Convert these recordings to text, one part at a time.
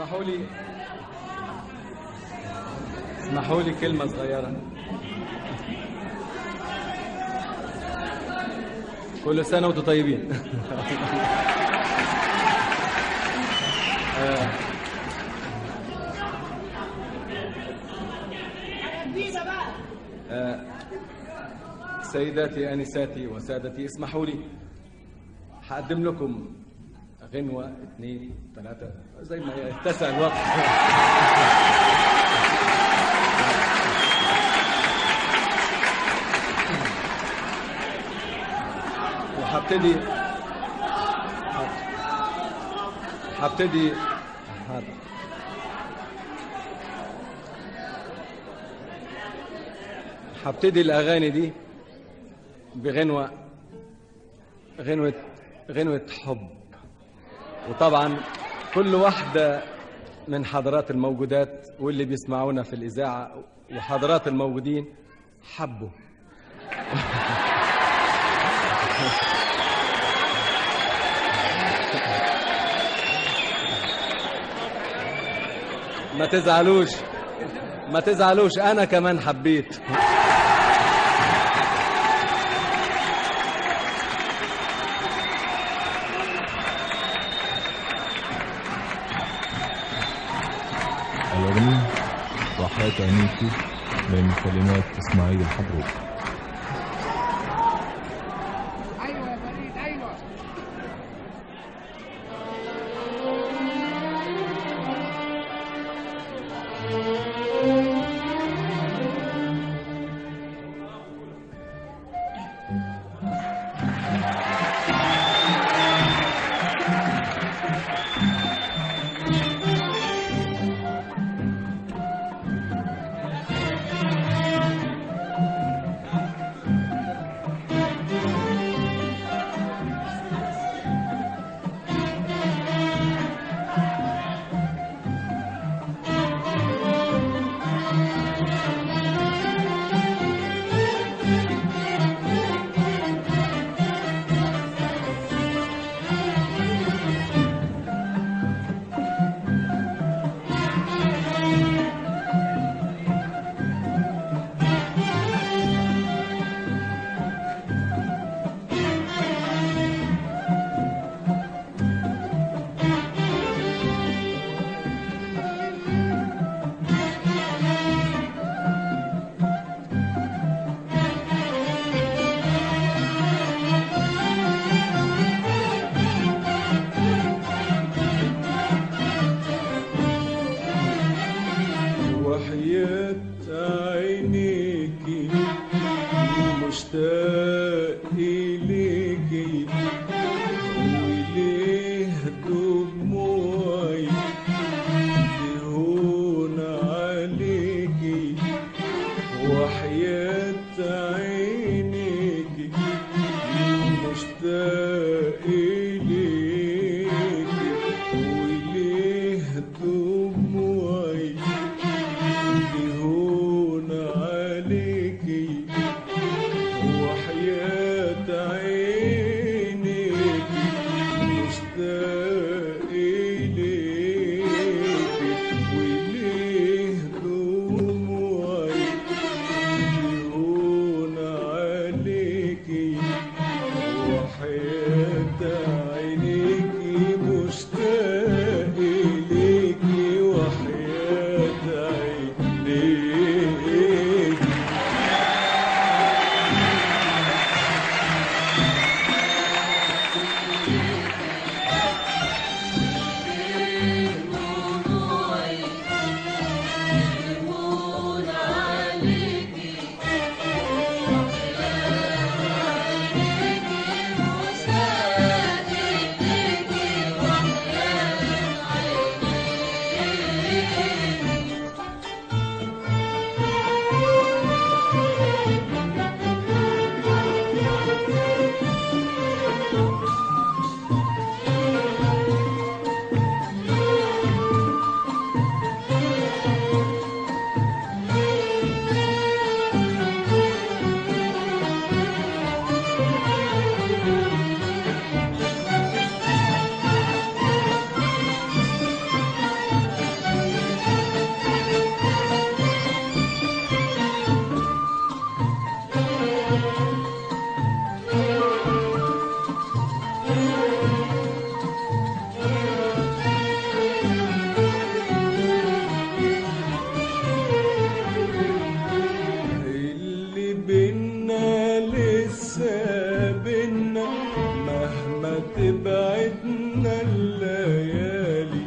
اسمحوا لي اسمحوا لي كلمة صغيرة كل سنة وانتم طيبين آه، آه، سيداتي انساتي وسادتي اسمحوا لي هقدم لكم غنوة اثنين ثلاثة زي ما يتسع الوقت وهبتدي هبتدي حاضر. هبتدي الأغاني دي بغنوة غنوة غنوة حب وطبعا كل واحدة من حضرات الموجودات واللي بيسمعونا في الإذاعة وحضرات الموجودين حبوا ما تزعلوش ما تزعلوش أنا كمان حبيت الأغنية ضحيت عينيكي من كلمات إسماعيل الحبروك ايوه يا فريد ايوه تبعدنا الليالي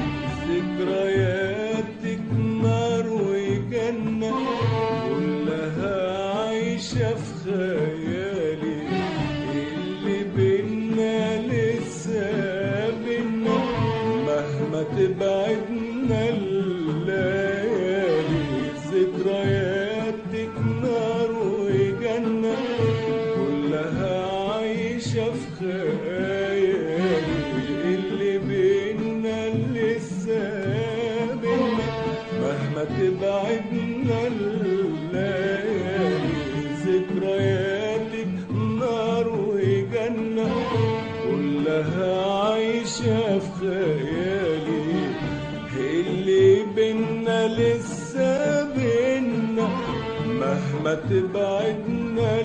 ذكرياتك نار وجنة كلها عايشة في خيالي اللي بينا لسه بينا مهما تبعدنا الليالي ذكرياتك نار وجنة كلها عايشة في خيالي اللي بينا لسه بينا مهما تبعدنا الليالي ذكرياتك نار وجنة كلها عايشة في خيالي اللي بينا لسه بينا مهما تبعدنا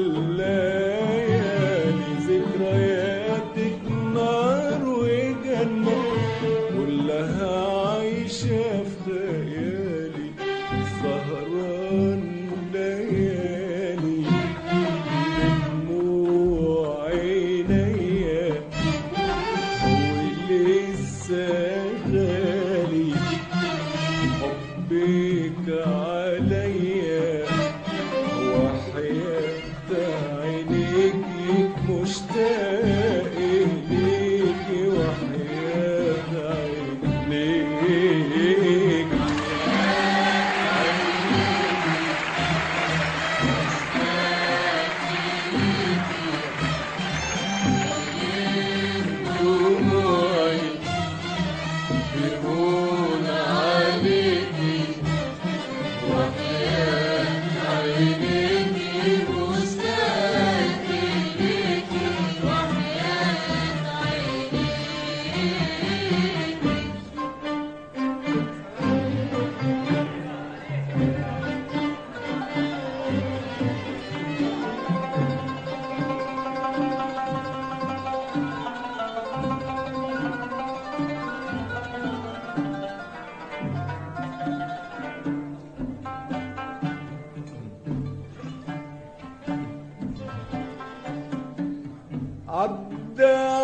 الليالي ذكرياتك نار وجنة كلها عايشة في خيالي سهران ليالي بدموع عينيا ولسه غالي حبك عليا وحياة عينيكي مشتاق ليكي وحياة عينيكي دموعي يهون عليكي وحياة عينيكي مشتاق ليكي عدى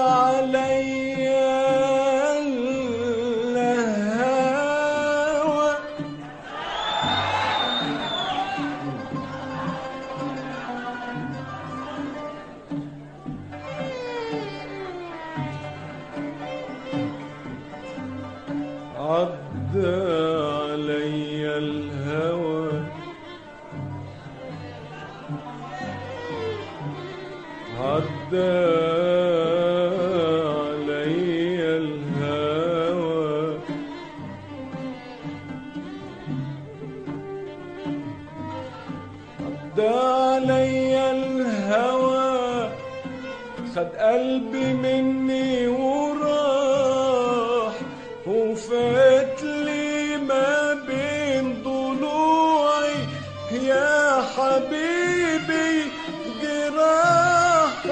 عليا الهوى عدى عليا الهوى عدى علي الهوى عدى علي الهوى خد قلبي مني وراح وفات لي ما بين ضلوعي يا حبيبي جراح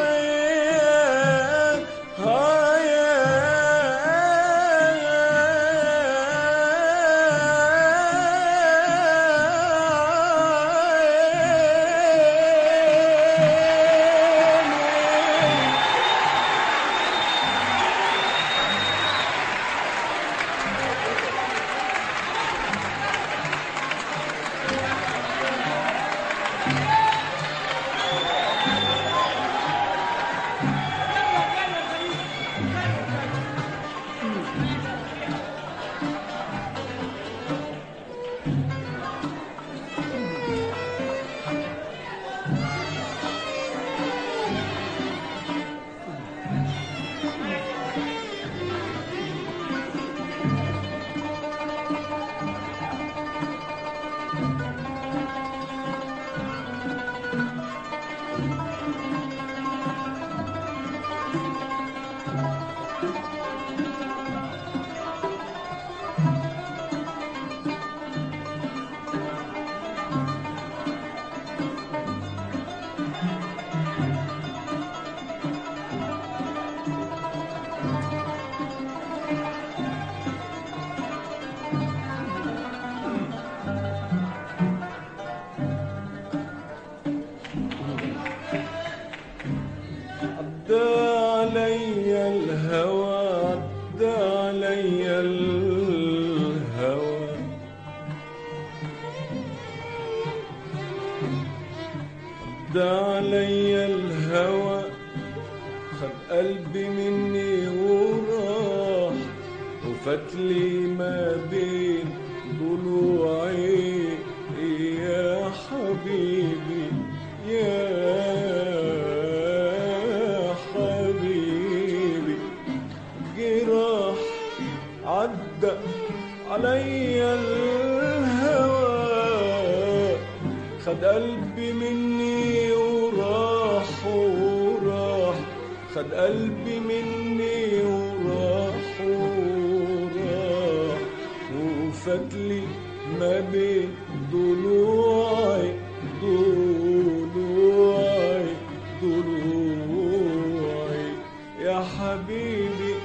علي الهوى عدى علي الهوى عدى علي الهوى خد قلبي مني وراح وفتلي ما بين ضلوعي يا حبيبي يا حبيبي جراح عدى علي الهوى خد قلبي مني وراح وراح خد قلبي مني وراح وراح وفتلي ما بين ضلوعي ضلوعي ضلوعي يا حبيبي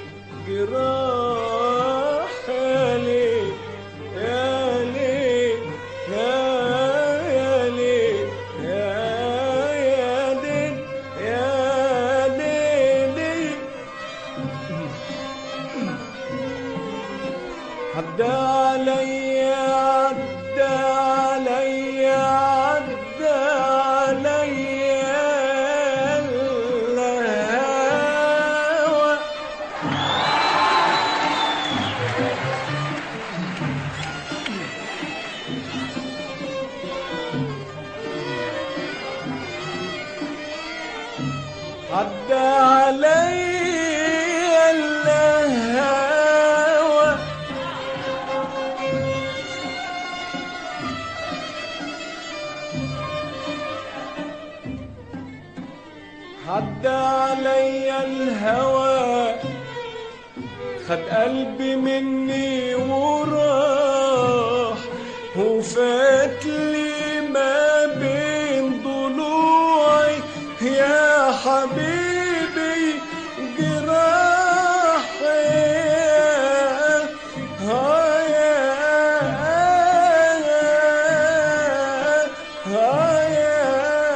جراح يا ليل يا ليل يا يا ليل يا يا ليل يا ليل عدى علي عدى علي عدى علي الهوى عدى علي الهوى عدى علي الهوى خد قلبي مني وراح وفات لي ما بين ضلوعي يا حبيبي جراحي ها يا ها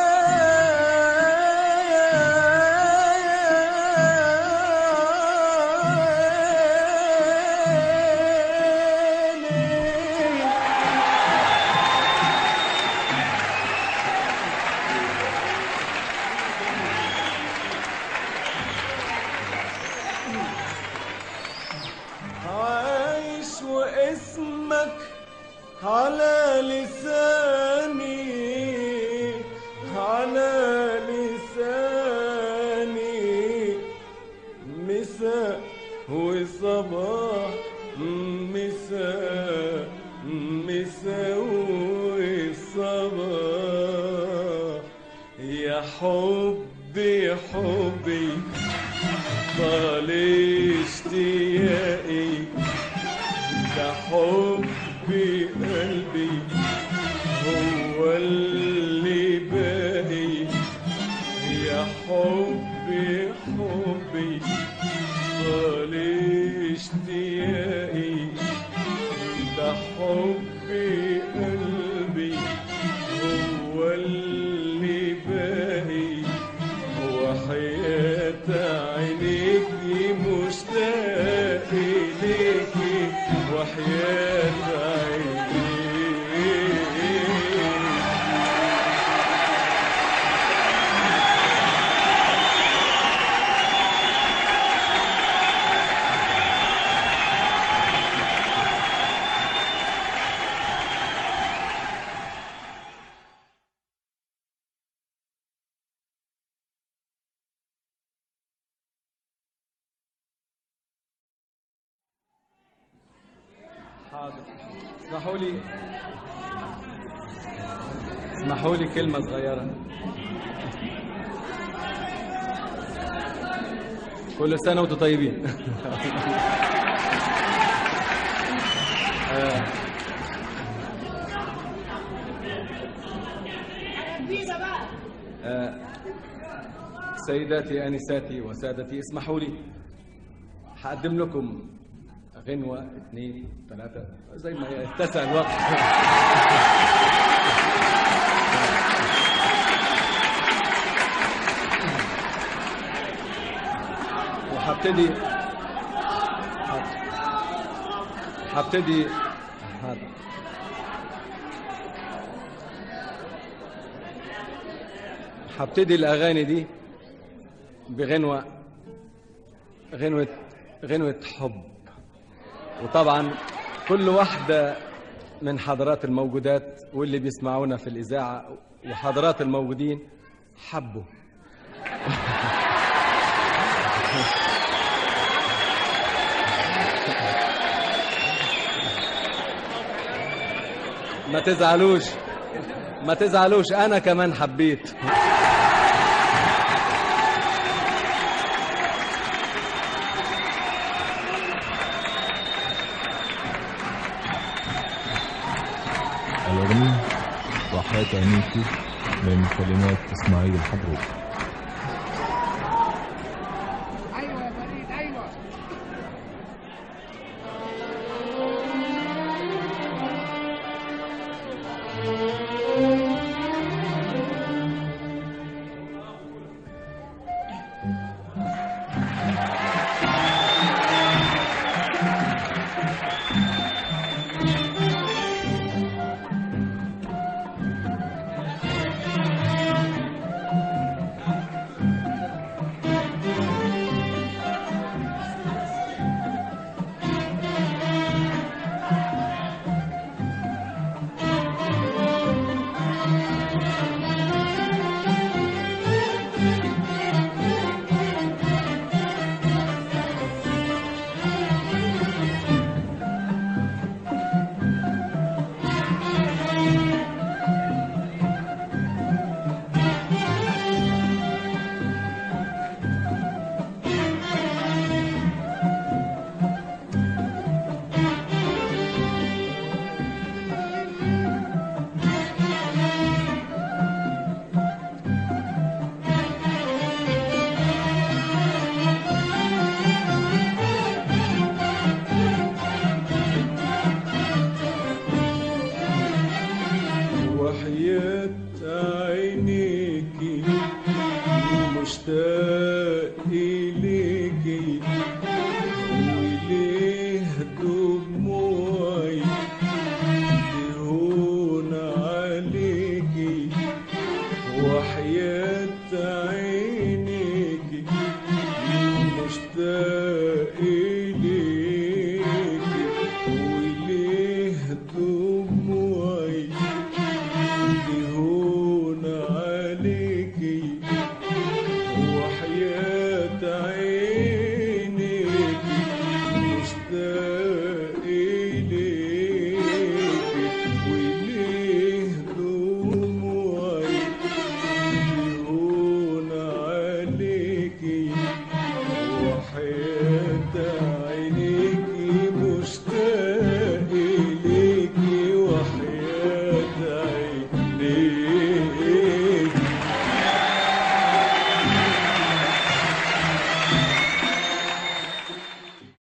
يا عايش واسمك على لساني على لساني مساء وصباح مساء مساء وصباح يا حبي حبي طال اشتياقي ده حبي قلبي هو اللي باقي يا حبي حبي طال اشتياقي ده حبي قلبي هو اللي باقي وحياة عينيكي مشتاق إليكي وحياة عينيكي حاضر اسمحوا لي اسمحوا لي كلمة صغيرة كل سنة وانتم طيبين آه، آه، سيداتي انساتي وسادتي اسمحوا لي حقدم لكم غنوة اثنين ثلاثة زي ما يتسع الوقت هبتدي هبتدي هب- هبتدي الاغاني دي بغنوه غنوه غنوه حب وطبعا كل واحده من حضرات الموجودات واللي بيسمعونا في الاذاعه وحضرات الموجودين حبوا ما تزعلوش ما تزعلوش انا كمان حبيت الأغنية وحياة عينيكي من كلمات إسماعيل الحبروك